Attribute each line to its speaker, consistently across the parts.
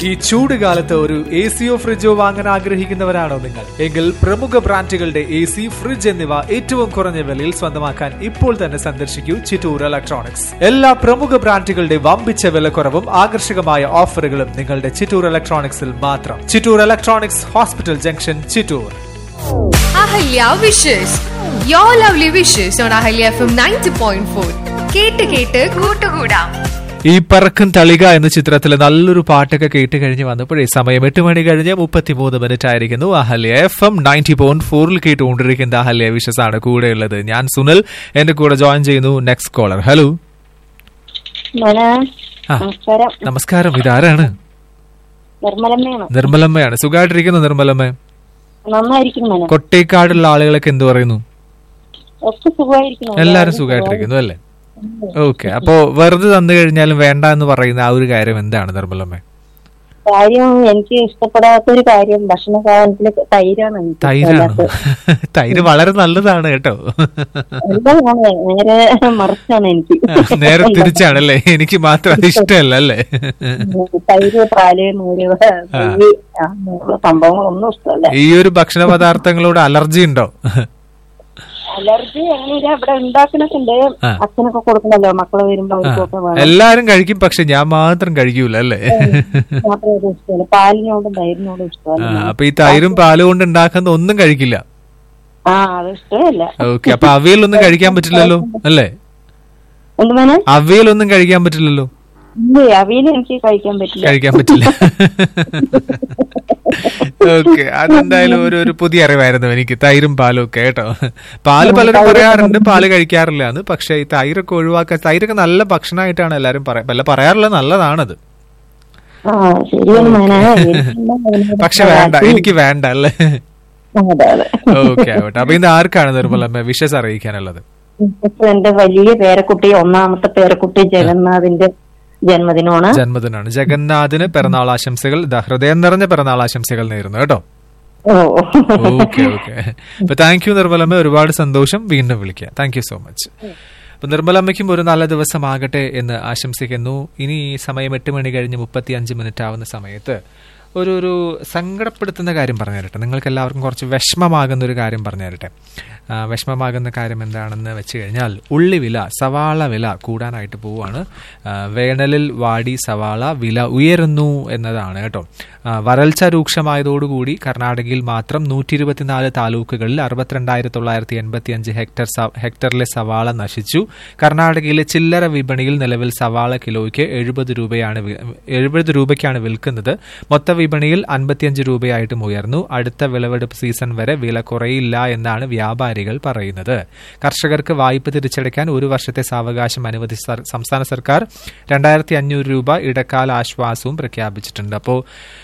Speaker 1: ഈ ചൂട് കാലത്ത് ഒരു എ സിയോ ഫ്രിഡ്ജോ വാങ്ങാൻ ആഗ്രഹിക്കുന്നവരാണോ നിങ്ങൾ എങ്കിൽ പ്രമുഖ ബ്രാൻഡുകളുടെ എ സി ഫ്രിഡ്ജ് എന്നിവ ഏറ്റവും കുറഞ്ഞ വിലയിൽ സ്വന്തമാക്കാൻ ഇപ്പോൾ തന്നെ സന്ദർശിക്കൂ ചിറ്റൂർ ഇലക്ട്രോണിക്സ് എല്ലാ പ്രമുഖ ബ്രാൻഡുകളുടെ വമ്പിച്ച വിലക്കുറവും ആകർഷകമായ ഓഫറുകളും നിങ്ങളുടെ ചിറ്റൂർ ഇലക്ട്രോണിക്സിൽ മാത്രം Chittur electronics hospital junction Chittur
Speaker 2: Ahalya wishes you lovely wishes on Ahalya F M ninety point four കേട്ട് കേട്ട് കൂട്ടുകൂടാം
Speaker 1: ഈ പറക്കും തളിക എന്ന ചിത്രത്തിലെ നല്ലൊരു പാട്ടൊക്കെ കേട്ട് കഴിഞ്ഞ് വന്നപ്പോഴേ സമയം എട്ട് മണി കഴിഞ്ഞ് മുപ്പത്തിമൂന്ന് മിനിറ്റ് ആയിരിക്കുന്നു Ahalya F M ninety point ഫോറിൽ കേട്ടുകൊണ്ടിരിക്കുന്ന അഹല്യ വിഷസ് ആണ് കൂടെയുള്ളത് ഞാൻ സുനിൽ എന്റെ കൂടെ ജോയിൻ ചെയ്യുന്നു നെക്സ്റ്റ് കോളർ ഹലോ
Speaker 3: മോനെ
Speaker 1: ആ.
Speaker 3: നമസ്കാരം
Speaker 1: നമസ്കാരം ഇതാരാണ്
Speaker 3: നിർമ്മലമ്മയാണ്
Speaker 1: നിർമ്മലമ്മയാണ് സുഖമായിട്ടിരിക്കുന്നു നിർമ്മലമ്മ
Speaker 3: നന്നായിരിക്കും മോനെ
Speaker 1: കൊട്ടേക്കാടുള്ള ആളുകളൊക്കെ എന്ത് പറയുന്നു
Speaker 3: ഒക്കെ സുഖമായിരിക്കുന്നു
Speaker 1: എല്ലാരും സുഖമായിട്ടിരിക്കുന്നു അല്ലേ ഓക്കെ അപ്പോ വെറുതെ തന്നു കഴിഞ്ഞാലും വേണ്ട എന്ന് പറയുന്ന ആ ഒരു കാര്യം എന്താണ് നിർമ്മലമ്മ
Speaker 3: കാര്യം എനിക്ക് ഇഷ്ടപ്പെടാത്ത ഒരു കാര്യം ഭക്ഷണ സാധനത്തില് തൈരാണ് എനിക്ക്
Speaker 1: തൈരാണ്
Speaker 3: ഇഷ്ടമല്ലാത്തത്.
Speaker 1: തൈര് വളരെ നല്ലതാണ് കേട്ടോ
Speaker 3: എല്ലാം മോനെ, നേരെ മറിച്ചാണ് എനിക്ക്
Speaker 1: നേരെ തിരിച്ചാണല്ലേ എനിക്ക് മാത്രം അത് ഇഷ്ടമല്ല അല്ലേ
Speaker 3: തൈര് പാല് നൂല് നെയ്യ് അങ്ങനെയുള്ള സംഭവങ്ങളൊന്നും ഇഷ്ടമല്ല
Speaker 1: ഈ ഒരു ഭക്ഷണ പദാർത്ഥങ്ങളോട് അലർജി ഉണ്ടോ
Speaker 3: അലർജി അങ്ങനെയില്ല ഇവിടെ ഉണ്ടാക്കണൊക്കെ ഉണ്ട്
Speaker 1: ആ.
Speaker 3: അച്ഛനൊക്കെ കൊടുക്കണല്ലോ മക്കള് വരുമ്പോ അവർക്കൊക്കെ വേണം
Speaker 1: എല്ലാരും കഴിക്കും പക്ഷെ ഞാൻ മാത്രം കഴിക്കൂല അല്ലേ
Speaker 3: മാത്രമേ ഇത് ഇഷ്ടമല്ല പാലിനോടും തൈരിനോടും
Speaker 1: ആ,
Speaker 3: ഇഷ്ടമല്ല
Speaker 1: അപ്പൊ ഈ തൈരും പാലും കൊണ്ട് ഉണ്ടാക്കുന്ന ഒന്നും കഴിക്കില്ല
Speaker 3: ആ അത് ഇഷ്ടമല്ല
Speaker 1: ഓക്കെ അപ്പൊ അവിയലൊന്നും കഴിക്കാൻ പറ്റില്ലല്ലോ അല്ലേ
Speaker 3: എന്ത് മോനെ
Speaker 1: അവിയലൊന്നും കഴിക്കാൻ പറ്റില്ലല്ലോ
Speaker 3: ഇല്ലേ അവിയൽ എനിക്ക് കഴിക്കാൻ പറ്റില്ല
Speaker 1: കഴിക്കാൻ പറ്റില്ല ഓക്കെ അതെന്തായാലും ഒരു ഒരു പുതിയ അറിവായിരുന്നു എനിക്ക് തൈരും പാലും ഒക്കെ കേട്ടോ പാല് പലരും പറയാറുണ്ട് പാല് കഴിക്കാറില്ല എന്ന് പക്ഷെ ഈ തൈരൊക്കെ ഒഴിവാക്കാൻ തൈരൊക്കെ നല്ല ഭക്ഷണമായിട്ടാണ് എല്ലാരും പറയാ പല പറയാറില്ല നല്ലതാണത്
Speaker 3: ആ ശരിയാണ് മോനെ എനിക്കെന്താ മോനെ
Speaker 1: പക്ഷെ വേണ്ട എനിക്ക് വേണ്ട അല്ലേ
Speaker 3: അതെ അതെ
Speaker 1: ഓക്കെ ആവട്ടെ അപ്പൊ ഇന്ന് ആർക്കാണ് നിർമ്മലമ്മ വിഷസ് അറിയിക്കാനുള്ളത്
Speaker 3: ഇപ്പൊ എന്റെ വലിയ പേരക്കുട്ടി ഒന്നാമത്തെ പേരക്കുട്ടി ജഗന്നാഥിന്റെ ജന്മദിനമാണ്
Speaker 1: ജന്മദിനാണ് ജഗന്നാഥിന് പിറന്നാൾ ആശംസകൾ ദാ ഹൃദയം നിറഞ്ഞ പിറന്നാൾ ആശംസകൾ നേരുന്നു കേട്ടോ
Speaker 3: ഓ
Speaker 1: ഓക്കെ ഓക്കെ അപ്പൊ താങ്ക് യു നിർമ്മലമ്മ ഒരുപാട് സന്തോഷം വീണ്ടും വിളിക്കുക താങ്ക് യു സോ മച്ച് അപ്പൊ നിർമ്മലമ്മയ്ക്കും ഒരു നല്ല ദിവസമാകട്ടെ എന്ന് ആശംസിക്കുന്നു ഇനി ഈ സമയം എട്ട് മണി കഴിഞ്ഞ് മുപ്പത്തി അഞ്ച് മിനിറ്റ് ആവുന്ന സമയത്ത് ഒരു ഒരു സങ്കടപ്പെടുത്തുന്ന കാര്യം പറഞ്ഞു തരട്ടെ നിങ്ങൾക്ക് എല്ലാവർക്കും കുറച്ച് വിഷമമാകുന്ന ഒരു കാര്യം പറഞ്ഞു തരട്ടെ ആ, വിഷമമാകുന്ന കാര്യം എന്താണെന്ന് വെച്ച് കഴിഞ്ഞാൽ ഉള്ളി വില സവാള വില കൂടാനായിട്ട് പോവുകയാണ് ആ, വേനലിൽ വാടി സവാള വില ഉയരുന്നു എന്നതാണ് കേട്ടോ ആ, വരൾച്ച രൂക്ഷമായതോടുകൂടി കർണാടകയിൽ മാത്രം നൂറ്റി ഇരുപത്തിനാല് താലൂക്കുകളിൽ അറുപത്തിരണ്ടായിരത്തി തൊള്ളായിരത്തി എൺപത്തി അഞ്ച് ഹെക്ടർ സ- ഹെക്ടറിലെ സവാള നശിച്ചു കർണാടകയിലെ ചില്ലറ വിപണിയിൽ നിലവിൽ സവാള കിലോയ്ക്ക് എഴുപത് രൂപയാണ് വി- എഴുപത് രൂപയ്ക്കാണ് വിൽക്കുന്നത് മൊത്ത വിപണിയിൽ അൻപത്തിയഞ്ച് രൂപയായിട്ടും ഉയർന്നു അടുത്ത വിളവെടുപ്പ് സീസൺ വരെ വില കുറയില്ല എന്നാണ് വ്യാപാരികൾ പറയുന്നത് കർഷകർക്ക് വായ്പ തിരിച്ചടയ്ക്കാൻ ഒരു വർഷത്തെ സാവകാശം അനുവദിച്ച സർ- സംസ്ഥാന സർക്കാർ രണ്ടായിരത്തി അഞ്ഞൂറ് രൂപ ഇടക്കാല ആശ്വാസവും പ്രഖ്യാപിച്ചിട്ടുണ്ട് അപ്പോൾ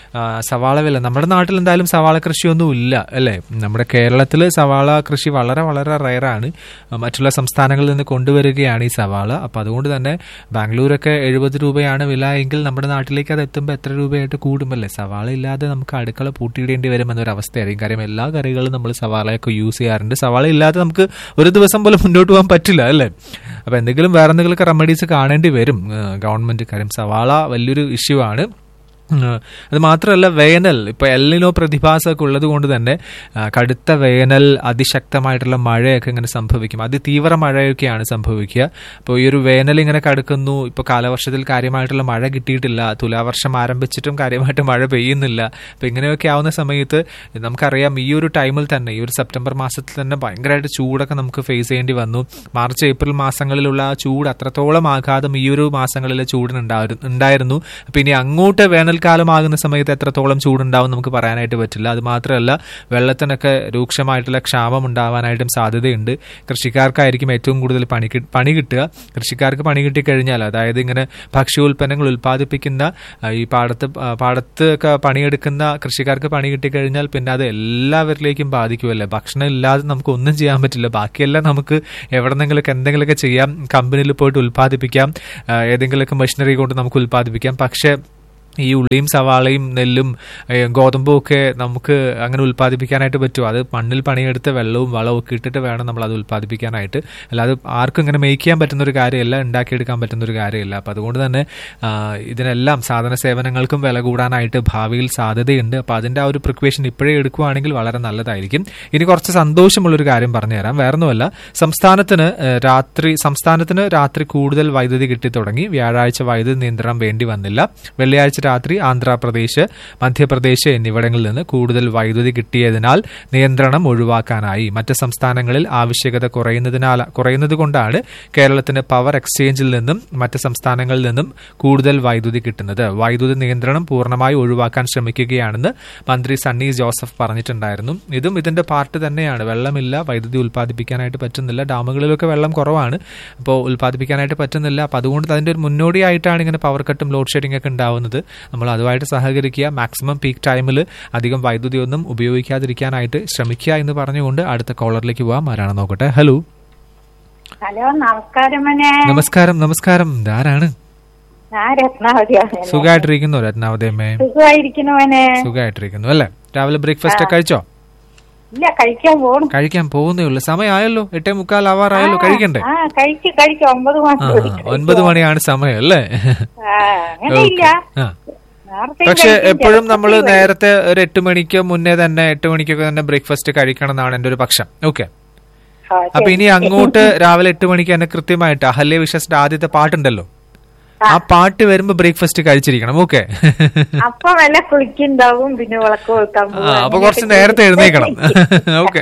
Speaker 1: സവാള വില നമ്മുടെ നാട്ടിൽ എന്തായാലും സവാള കൃഷിയൊന്നും ഇല്ല അല്ലേ നമ്മുടെ കേരളത്തിൽ സവാള കൃഷി വളരെ വളരെ റയറാണ് മറ്റുള്ള സംസ്ഥാനങ്ങളിൽ നിന്ന് കൊണ്ടുവരികയാണ് ഈ സവാള അപ്പോൾ അതുകൊണ്ട് തന്നെ ബാംഗ്ലൂരൊക്കെ എഴുപത് രൂപയാണ് വില എങ്കിൽ നമ്മുടെ നാട്ടിലേക്ക് അത് എത്തുമ്പോൾ എത്ര രൂപയായിട്ട് കൂടുമല്ലേ സവാള ഇല്ലാതെ നമുക്ക് അടുക്കള പൂട്ടിയിടേണ്ടി വരും എന്നൊരു അവസ്ഥയായിരിക്കും കാര്യം എല്ലാ കറികളും നമ്മൾ സവാളയൊക്കെ യൂസ് ചെയ്യാറുണ്ട് സവാള ഇല്ലാതെ നമുക്ക് ഒരു ദിവസം പോലും മുന്നോട്ട് പോകാൻ പറ്റില്ല അല്ലേ അപ്പോൾ എന്തെങ്കിലും വേറെ എന്തെങ്കിലുമൊക്കെ റെമഡീസ് കാണേണ്ടി വരും ഗവൺമെന്റ് കാര്യം സവാള വലിയൊരു ഇഷ്യൂ ആണ് ഉം, അത് മാത്രമല്ല വേനൽ ഇപ്പൊ എല്ലിനോ പ്രതിഭാസമൊക്കെ ഉള്ളത് കൊണ്ട് തന്നെ ആ, കടുത്ത വേനൽ അതിശക്തമായിട്ടുള്ള മഴയൊക്കെ ഇങ്ങനെ സംഭവിക്കും അതിതീവ്ര മഴയൊക്കെയാണ് സംഭവിക്കുക അപ്പോൾ ഈ ഒരു വേനൽ ഇങ്ങനെ കടുക്കുന്നു ഇപ്പോൾ കാലവർഷത്തിൽ കാര്യമായിട്ടുള്ള മഴ കിട്ടിയിട്ടില്ല തുലാവർഷം ആരംഭിച്ചിട്ടും കാര്യമായിട്ട് മഴ പെയ്യുന്നില്ല അപ്പോൾ ഇങ്ങനെയൊക്കെ ആവുന്ന സമയത്ത് നമുക്കറിയാം ഈ ഒരു ടൈമിൽ തന്നെ ഈ ഒരു സെപ്റ്റംബർ മാസത്തിൽ തന്നെ ഭയങ്കരമായിട്ട് ചൂടൊക്കെ നമുക്ക് ഫേസ് ചെയ്യേണ്ടി വന്നു മാർച്ച് ഏപ്രിൽ മാസങ്ങളിലുള്ള ആ ചൂട് അത്രത്തോളം ആഘാതം ഈ ഒരു മാസങ്ങളിലെ ചൂടിനുണ്ടായിരുന്നു ഉണ്ടായിരുന്നു അപ്പോൾ ഇനി അങ്ങോട്ട് വേനൽക്കാലമാകുന്ന സമയത്ത് എത്രത്തോളം ചൂടുണ്ടാവും നമുക്ക് പറയാനായിട്ട് പറ്റില്ല അത് മാത്രമല്ല വെള്ളത്തിനൊക്കെ രൂക്ഷമായിട്ടുള്ള ക്ഷാമം ഉണ്ടാവാനായിട്ടും സാധ്യതയുണ്ട് കൃഷിക്കാർക്കായിരിക്കും ഏറ്റവും കൂടുതൽ പണി കി- പണി കിട്ടുക കൃഷിക്കാർക്ക് പണി കിട്ടിക്കഴിഞ്ഞാൽ അതായത് ഇങ്ങനെ ഭക്ഷ്യോൽപ്പന്നങ്ങൾ ഉൽപ്പാദിപ്പിക്കുന്ന ആ, ഈ പാടത്ത് ആ, പാടത്ത് ഒക്കെ പണിയെടുക്കുന്ന കൃഷിക്കാർക്ക് പണി കിട്ടിക്കഴിഞ്ഞാൽ പിന്നെ അത് എല്ലാവരിലേക്കും ബാധിക്കുമല്ലേ ഭക്ഷണം ഇല്ലാതെ നമുക്ക് ഒന്നും ചെയ്യാൻ പറ്റില്ല ബാക്കിയെല്ലാം നമുക്ക് എവിടെന്നെങ്കിലൊക്കെ എന്തെങ്കിലുമൊക്കെ ചെയ്യാം കമ്പനിയിൽ പോയിട്ട് ഉൽപ്പാദിപ്പിക്കാം ആ, ഏതെങ്കിലുമൊക്കെ മെഷീനറി കൊണ്ട് നമുക്ക് ഉൽപ്പാദിപ്പിക്കാം പക്ഷേ ഈ ഉള്ളിയും സവാളയും നെല്ലും ഏ, ഗോതമ്പും ഒക്കെ നമുക്ക് അങ്ങനെ ഉൽപ്പാദിപ്പിക്കാനായിട്ട് പറ്റും അത് മണ്ണിൽ പണിയെടുത്ത് വെള്ളവും വളവും ഒക്കെ ഇട്ടിട്ട് വേണം നമ്മൾ അത് ഉൽപ്പാദിപ്പിക്കാനായിട്ട് അല്ലാതെ ആർക്കും ഇങ്ങനെ മേക്ക് ചെയ്യാൻ പറ്റുന്ന ഒരു കാര്യമല്ല ഉണ്ടാക്കിയെടുക്കാൻ പറ്റുന്ന ഒരു കാര്യമല്ല അപ്പം അതുകൊണ്ട് തന്നെ ആ, ഇതിനെല്ലാം സാധന സേവനങ്ങൾക്കും വില കൂടാനായിട്ട് ഭാവിയിൽ സാധ്യതയുണ്ട് അപ്പം അതിന്റെ ആ ഒരു പ്രിക്വേഷൻ ഇപ്പോഴേ എടുക്കുകയാണെങ്കിൽ വളരെ നല്ലതായിരിക്കും ഇനി കുറച്ച് സന്തോഷമുള്ളൊരു കാര്യം പറഞ്ഞുതരാം വേറൊന്നുമല്ല സംസ്ഥാനത്തിന് ഏ, രാത്രി സംസ്ഥാനത്തിന് രാത്രി കൂടുതൽ വൈദ്യുതി കിട്ടി തുടങ്ങി വ്യാഴാഴ്ച വൈദ്യുതി നിയന്ത്രണം വേണ്ടി വന്നില്ല വെള്ളിയാഴ്ച രാത്രി ആന്ധ്രാപ്രദേശ് മധ്യപ്രദേശ് എന്നിവിടങ്ങളിൽ നിന്ന് കൂടുതൽ വൈദ്യുതി കിട്ടിയതിനാൽ നിയന്ത്രണം ഒഴിവാക്കാനായി മറ്റ് സംസ്ഥാനങ്ങളിൽ ആവശ്യകത കുറയുന്നതിനാൽ കുറയുന്നത് കൊണ്ടാണ് കേരളത്തിന് പവർ എക്സ്ചേഞ്ചിൽ നിന്നും മറ്റ് സംസ്ഥാനങ്ങളിൽ നിന്നും കൂടുതൽ വൈദ്യുതി കിട്ടുന്നത് വൈദ്യുതി നിയന്ത്രണം പൂർണ്ണമായി ഒഴിവാക്കാൻ ശ്രമിക്കുകയാണെന്ന് മന്ത്രി സണ്ണി ജോസഫ് പറഞ്ഞിട്ടുണ്ടായിരുന്നു ഇതും ഇതിന്റെ പാർട്ട് തന്നെയാണ് വെള്ളമില്ല വൈദ്യുതി ഉൽപ്പാദിപ്പിക്കാനായിട്ട് പറ്റുന്നില്ല ഡാമുകളിലൊക്കെ വെള്ളം കുറവാണ് അപ്പോൾ ഉൽപ്പാദിപ്പിക്കാനായിട്ട് പറ്റുന്നില്ല അപ്പോൾ അതുകൊണ്ട് അതിന്റെ ഒരു മുന്നോടിയായിട്ടാണ് ഇങ്ങനെ പവർ കട്ടും ലോഡ് ഷെഡിംഗ് ഒക്കെ ഉണ്ടാവുന്നത് നമ്മൾ അതുമായിട്ട് സഹകരിക്കുക മാക്സിമം പീക്ക് ടൈമിൽ അധികം വൈദ്യുതി ഒന്നും ഉപയോഗിക്കാതിരിക്കാനായിട്ട് ശ്രമിക്കുക എന്ന് പറഞ്ഞുകൊണ്ട് അടുത്ത കോളറിലേക്ക് പോവാം ആരാണ് നോക്കട്ടെ ഹലോ
Speaker 4: ഹലോ നമസ്കാരം മോനെ
Speaker 1: നമസ്കാരം നമസ്കാരം ഇതാരാണ്
Speaker 4: ഞാൻ രത്നാവതിയാണ്
Speaker 1: സുഖമായിട്ടിരിക്കുന്നു രത്നാവതിയമ്മേ
Speaker 4: സുഖമായിരിക്കുന്നു മോനെ
Speaker 1: സുഖമായിട്ടിരിക്കുന്നു അല്ലേ രാവിലെ ബ്രേക്ക്ഫാസ്റ്റ് ഒക്കെ കഴിച്ചോ
Speaker 4: ഇല്ല കഴിക്കാൻ പോണു
Speaker 1: കഴിക്കാൻ പോകുന്നേ ഉള്ളൂ സമയമായല്ലോ എട്ടേ മുക്കാൽ ആവാറായല്ലോ കഴിക്കണ്ടേ
Speaker 4: ആ കഴിച്ച് കഴിച്ച് ഒമ്പത്
Speaker 1: ആ,
Speaker 4: മാസം
Speaker 1: ആ, ഒൻപത് മണിയാണ് സമയം അല്ലേ
Speaker 4: അങ്ങനെ ഇല്ല
Speaker 1: ആ.
Speaker 4: നേരത്തെ
Speaker 1: പക്ഷെ
Speaker 4: കഴിക്കും,
Speaker 1: എപ്പോഴും
Speaker 4: ചിലപ്പോ
Speaker 1: നമ്മൾ
Speaker 4: വൈകും.
Speaker 1: നേരത്തെ ഒരു എട്ട് മണിക്ക് മുന്നേ തന്നെ എട്ട് മണിക്കൊക്കെ തന്നെ ബ്രേക്ക്ഫാസ്റ്റ് കഴിക്കണം എന്നാണ് എന്റെ ഒരു പക്ഷം ഓക്കെ
Speaker 4: ആ,
Speaker 1: അപ്പൊ
Speaker 4: ശരി.
Speaker 1: ഇനി അങ്ങോട്ട് രാവിലെ എട്ട് മണിക്ക് തന്നെ കൃത്യമായിട്ട് അഹല്യ വിശ്വസിന്റെ ആദ്യത്തെ പാട്ടുണ്ടല്ലോ ആ പാട്ട് വരുമ്പോ ബ്രേക്ക്ഫാസ്റ്റ് കഴിച്ചിരിക്കണം ഓക്കെ
Speaker 4: അപ്പൊ വല്ല കുളിക്കുണ്ടാവും പിന്നെ വിളക്ക് കൊളുത്താൻ
Speaker 1: ആ
Speaker 4: പോകും
Speaker 1: അപ്പൊ കുറച്ച് നേരത്തെ എഴുന്നേക്കണം ഓക്കെ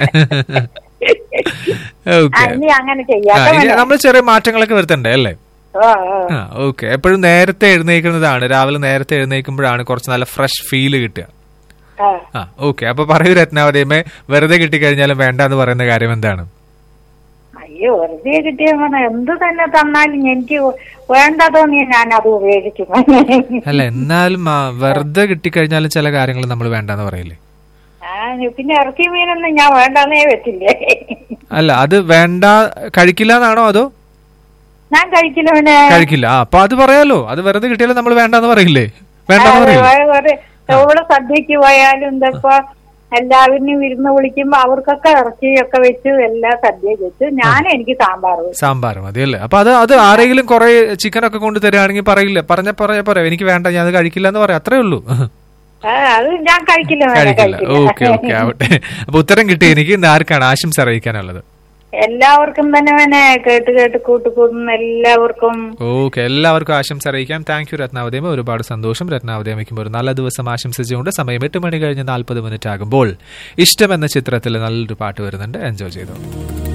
Speaker 1: ഓക്കെ
Speaker 4: ഇനി അങ്ങനെ ചെയ്യാം
Speaker 1: നമ്മൾ ചെറിയ മാറ്റങ്ങളൊക്കെ വരുത്തണ്ടേ അല്ലേ
Speaker 4: ഓ ഓ
Speaker 1: ആ ഓക്കെ എപ്പോഴും നേരത്തെ എഴുന്നേക്കുന്നതാണ് രാവിലെ നേരത്തെ എഴുന്നേൽക്കുമ്പോഴാണ് കുറച്ച് നല്ല ഫ്രഷ് ഫീല് കിട്ടുക
Speaker 4: ആ.
Speaker 1: ആ ഓക്കെ അപ്പൊ പറയൂ രത്നാവതിയമ്മേ വെറുതെ കിട്ടിക്കഴിഞ്ഞാലും വേണ്ട എന്ന് പറയുന്ന കാര്യം എന്താണ്
Speaker 4: അയ്യോ വെറുതെ കിട്ടിയ മോനെ എന്ത് തന്നെ തന്നാലും എനിക്ക് വേണ്ട തോന്നിയ ഞാൻ അത് ഉപയോഗിക്കും
Speaker 1: അല്ല എന്നാലും ആ, വെറുതെ കിട്ടിക്കഴിഞ്ഞാലും ചില കാര്യങ്ങൾ നമ്മൾ വേണ്ടെന്ന് പറയില്ലേ
Speaker 4: ആ, പിന്നെ ഇറച്ചി മീനൊന്നും ഞാൻ വേണ്ടെന്നേ വെച്ചില്ലേ
Speaker 1: അല്ല അത് വേണ്ട കഴിക്കില്ല എന്നാണോ അതോ
Speaker 4: ഞാൻ കഴിക്കില്ല പിന്നെ
Speaker 1: കഴിക്കില്ല ആ അപ്പൊ അത് പറയാലോ അത് വെറുതെ കിട്ടിയാലും നമ്മൾ വേണ്ടെന്ന് പറയില്ലേ വേണ്ടെന്ന് പറയില്ലേ
Speaker 4: എവിടെ സദ്യക്ക് പോയാലും ഇതൊക്കെ എല്ലാവരും വിരുന്ന് വിളിക്കുമ്പോ അവർക്കൊക്കെ ഇറച്ചിയൊക്കെ വെച്ച് എല്ലാ സദ്യ വെച്ച് ഞാൻ എനിക്ക് സാമ്പാർ വെച്ചു.
Speaker 1: സാമ്പാർ മതി അല്ലേ അപ്പൊ അത് അത് ആരെങ്കിലും കുറെ ചിക്കൻ ഒക്കെ കൊണ്ട് തരികയാണെങ്കിൽ പറയില്ല പറഞ്ഞ പറയാ പറയാം എനിക്ക് വേണ്ട ഞാൻ അത് കഴിക്കില്ല എന്ന് പറയാം അത്രേ ഉള്ളൂ
Speaker 4: ആ, അത് ഞാൻ കഴിക്കില്ല മോനെ,
Speaker 1: കഴിക്കില്ല ഓക്കെ ഓക്കെ ആവട്ടെ അപ്പൊ ഉത്തരം കിട്ടി എനിക്ക് ഇന്ന് ആർക്കാണ് ആശംസ അറിയിക്കാനുള്ളത്
Speaker 4: എല്ലാവർക്കും തന്നെ മോനെ കേട്ട് കേട്ട് കൂട്ടുകൂടുന്ന എല്ലാവർക്കും
Speaker 1: ഓക്കെ എല്ലാവർക്കും ആശംസ അറിയിക്കാം താങ്ക് യു രത്നാവതിയമ്മ ഒരുപാട് സന്തോഷം രത്നാവതിയമ്മയ്ക്കും ഒരു നല്ല ദിവസം ആശംസിച്ചുകൊണ്ട് സമയം എട്ട് മണി കഴിഞ്ഞ് നാൽപ്പത് മിനിറ്റ് ആകുമ്പോൾ ഇഷ്ടം എന്ന ചിത്രത്തിൽ നല്ലൊരു പാട്ട് വരുന്നുണ്ട് എൻജോയ് ചെയ്തു